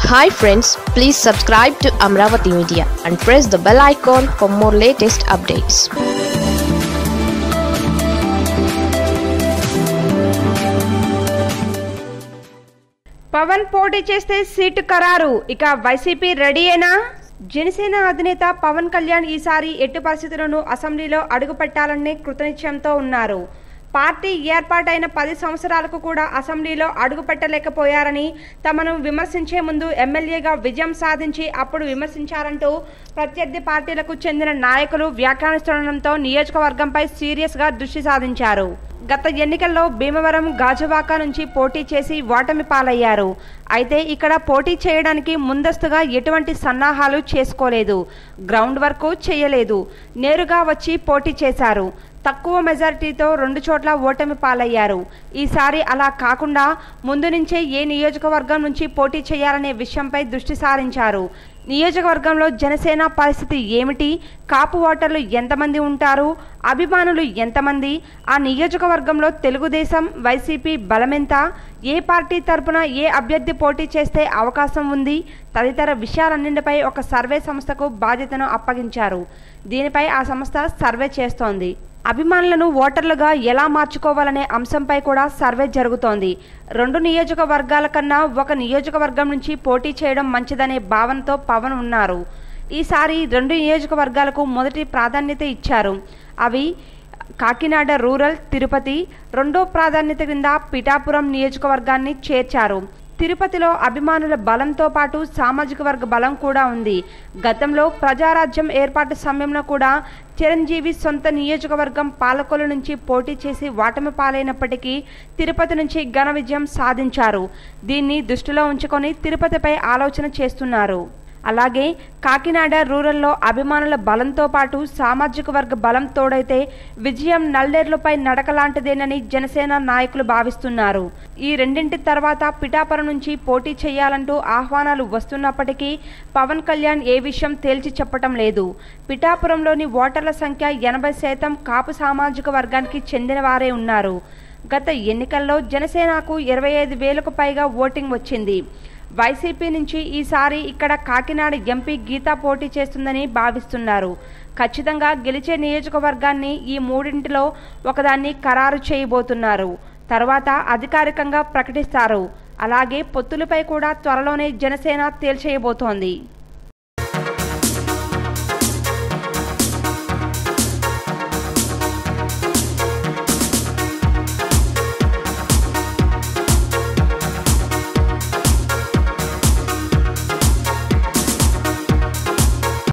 hi friends please subscribe to Amaravati media and press the bell icon for more latest updates Pawan పోటీ చేస్తే seat ఖరారు ఇక YCP రెడీయేనా Janasena అధినేత పవన్ కళ్యాణ్ ఈసారి ఎట్టి పరిస్థితులను అసెంబ్లీలో అడుగుపెట్టాలనే కృతనిశ్చయంతో ఉన్నారు పార్టీ ఏర్పాటైన పది సంవత్సరాలకు కూడా అసెంబ్లీలో అడుగుపెట్టలేకపోయారని తమను విమర్శించే ముందు ఎమ్మెల్యేగా విజయం సాధించి అప్పుడు విమర్శించారంటూ ప్రత్యర్థి పార్టీలకు చెందిన నాయకులు వ్యాఖ్యానిస్తుండటంతో నియోజకవర్గంపై సీరియస్గా దృష్టి సాధించారు గత ఎన్నికల్లో భీమవరం గాజువాక నుంచి పోటీ చేసి ఓటమి పాలయ్యారు అయితే ఇక్కడ పోటీ చేయడానికి ముందస్తుగా ఎటువంటి సన్నాహాలు చేసుకోలేదు గ్రౌండ్ వర్క్ చేయలేదు నేరుగా వచ్చి పోటీ చేశారు తక్కువ మెజారిటీతో రెండు చోట్ల ఓటమి పాలయ్యారు ఈసారి అలా కాకుండా ముందు నుంచే ఏ నియోజకవర్గం నుంచి పోటీ చేయాలనే విషయంపై దృష్టి సారించారు నియోజకవర్గంలో జనసేన పరిస్థితి ఏమిటి కాపు ఓటర్లు ఎంతమంది ఉంటారు అభిమానులు ఎంతమంది ఆ నియోజకవర్గంలో తెలుగుదేశం వైసీపీ బలమెంత ఏ పార్టీ తరపున ఏ అభ్యర్థి పోటీ చేస్తే అవకాశం ఉంది తదితర విషయాలన్నింటిపై ఒక సర్వే సంస్థకు బాధ్యతను అప్పగించారు దీనిపై ఆ సంస్థ సర్వే చేస్తోంది అభిమానులను ఓటర్లుగా ఎలా మార్చుకోవాలనే అంశంపై కూడా సర్వే జరుగుతోంది రెండు నియోజకవర్గాల కన్నా ఒక నియోజకవర్గం నుంచి పోటీ చేయడం మంచిదనే భావనతో పవన్ ఉన్నారు ఈసారి రెండు నియోజకవర్గాలకు మొదటి ప్రాధాన్యత ఇచ్చారు అవి కాకినాడ రూరల్ తిరుపతి రెండో ప్రాధాన్యత కింద పిఠాపురం నియోజకవర్గాన్ని చేర్చారు తిరుపతిలో అభిమానుల బలంతో పాటు సామాజిక వర్గ బలం కూడా ఉంది గతంలో ప్రజారాజ్యం ఏర్పాటు సమయంలో కూడా చిరంజీవి సొంత నియోజకవర్గం పాలకొల నుంచి పోటీ చేసి ఓటమి పాలైనప్పటికీ తిరుపతి నుంచి ఘన విజయం సాధించారు దీన్ని దృష్టిలో ఉంచుకొని తిరుపతిపై ఆలోచన చేస్తున్నారు అలాగే కాకినాడ రూరల్లో అభిమానుల బలంతో పాటు సామాజిక వర్గ బలం తోడైతే విజయం నల్లేర్లపై నడకలాంటిదేనని జనసేన నాయకులు భావిస్తున్నారు ఈ రెండింటి తర్వాత పిఠాపురం నుంచి పోటీ చేయాలంటూ ఆహ్వానాలు వస్తున్నప్పటికీ పవన్ కళ్యాణ్ ఏ విషయం తేల్చి చెప్పటం లేదు పిఠాపురంలోని ఓటర్ల సంఖ్య ఎనభై శాతం కాపు సామాజిక వర్గానికి చెందిన వారే ఉన్నారు గత ఎన్నికల్లో జనసేనకు ఇరవై ఐదు వేలకు పైగా ఓటింగ్ వచ్చింది వైసీపీ నుంచి ఈసారి ఇక్కడ కాకినాడ ఎంపీ గీతా పోటీ చేస్తుందని భావిస్తున్నారు ఖచ్చితంగా గెలిచే నియోజకవర్గాన్ని ఈ మూడింటిలో ఒకదాన్ని ఖరారు చేయబోతున్నారు తర్వాత అధికారికంగా ప్రకటిస్తారు అలాగే పొత్తులపై కూడా త్వరలోనే జనసేన తేల్చేయబోతోంది